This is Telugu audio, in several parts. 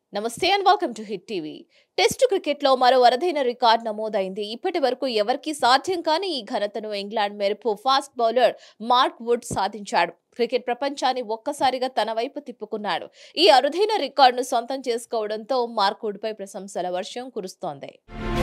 నమస్తే and welcome to Hit TV test క్రికెట్లో మరో అరుదైన రికార్డ్ నమోదైంది ఇప్పటి వరకు ఎవరికీ సాధ్యం కాని ఈ ఘనతను ఇంగ్లాండ్ మెరుపు ఫాస్ట్ బౌలర్ మార్క్ వుడ్ సాధించాడు క్రికెట్ ప్రపంచాన్ని ఒక్కసారిగా తన వైపు తిప్పుకున్నాడు ఈ అరుదైన రికార్డును సొంతం చేసుకోవడంతో మార్క్ వుడ్ పై ప్రశంసల వర్షం కురుస్తోంది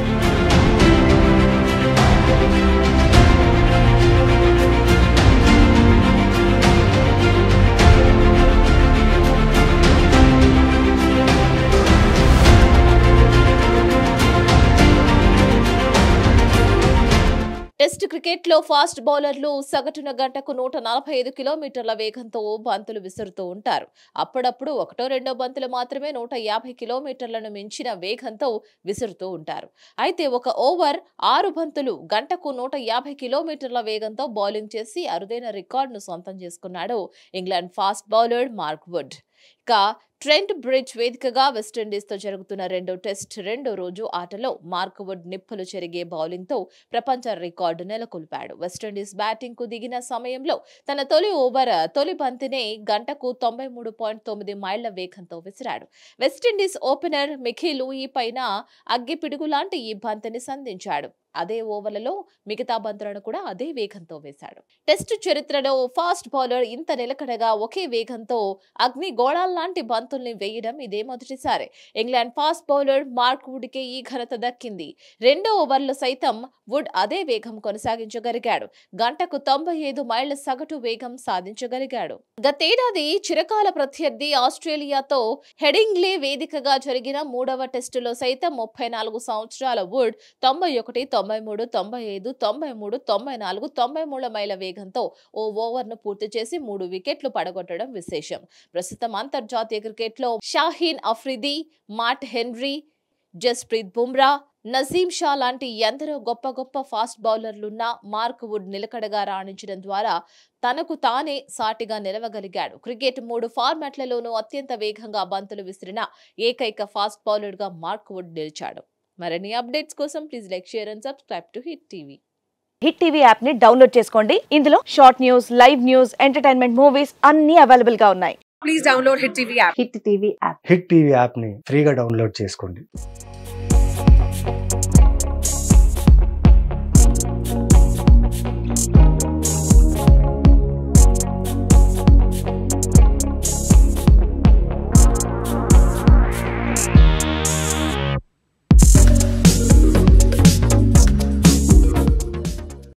టెస్ట్ క్రికెట్లో ఫాస్ట్ బౌలర్లు సగటున గంటకు నూట నలభై ఐదు కిలోమీటర్ల వేగంతో బంతులు విసురుతూ ఉంటారు అప్పుడప్పుడు ఒకటో రెండో బంతులు మాత్రమే నూట యాభై కిలోమీటర్లను మించిన వేగంతో విసురుతూ ఉంటారు అయితే ఒక ఓవర్ ఆరు బంతులు గంటకు నూట యాభై కిలోమీటర్ల వేగంతో బౌలింగ్ చేసి అరుదైన రికార్డును సొంతం చేసుకున్నాడు England fast bowler Mark Wood ఇక ట్రెంట్ బ్రిడ్జ్ వేదికగా వెస్టిండీస్తో జరుగుతున్న రెండో టెస్ట్ రెండో రోజు ఆటలో మార్క్ వుడ్ నిప్పులు చెరిగే బౌలింగ్తో ప్రపంచ రికార్డు నెలకొల్పాడు వెస్టిండీస్ బ్యాటింగ్ కు దిగిన సమయంలో తన తొలి ఓవర్ తొలి బంతినే గంటకు తొంభై మూడు పాయింట్ తొమ్మిది మైళ్ల వేగంతో విసిరాడు వెస్టిండీస్ ఓపెనర్ మిఖీ లూయి పైన అగ్గిపిడుగు లాంటి ఈ బంతిని సంధించాడు అదే ఓవర్లలో మిగతా బంతులను కూడా అదే వేగంతో వేశాడు టెస్ట్ చరిత్రలో ఫాస్ట్ బౌలర్ ఇంత నిలకడగా ఒకే వేగంతో అగ్ని గోళాల్లాంటి బంతుల్ని వేయడం ఇదే మొదటిసారి England fast bowler Mark Wood కి ఈ ఘనత దక్కింది రెండో ఓవర్లో సైతం వుడ్ అదే వేగం కొనసాగించగలిగాడు గంటకు తొంభై ఐదు మైళ్ల సగటు వేగం సాధించగలిగాడు గతేడాది చిరకాల ప్రత్యర్థి ఆస్ట్రేలియాతో హెడింగ్లే వేదికగా జరిగిన మూడవ టెస్టులో సైతం ముప్పై నాలుగు సంవత్సరాల వుడ్ తొంభై ఒకటి తొంభై మూడు తొంభై ఐదు తొంభై మూడు తొంభై నాలుగు తొంభై మూడు మైల వేగంతో ఓ ఓవర్ను పూర్తి చేసి మూడు వికెట్లు పడగొట్టడం విశేషం ప్రస్తుతం అంతర్జాతీయ క్రికెట్లో షాహీన్ అఫ్రిది మాట్ హెన్రీ జస్ప్రీత్ బుమ్రా నజీం షా లాంటి ఎందరో గొప్ప గొప్ప ఫాస్ట్ బౌలర్లున్న మార్క్ వుడ్ నిలకడగా రాణించడం ద్వారా తనకు తానే సాటిగా నిలవగలిగాడు క్రికెట్ మూడు ఫార్మాట్లలోనూ అత్యంత వేగంగా బంతులు విసిరిన ఏకైక ఫాస్ట్ బౌలర్గా మార్క్ వుడ్ నిలిచాడు మరిన్ని అప్డేట్స్ కోసం please like share and subscribe to Hit TV Hit TV app ని డౌన్లోడ్ చేసుకోండి ఇందులో short news live news entertainment movies అన్ని అవైలబుల్ గా ఉన్నాయి please download Hit TV app. Hit TV app Hit TV యాప్ని ఫ్రీగా డౌన్లోడ్ చేసుకోండి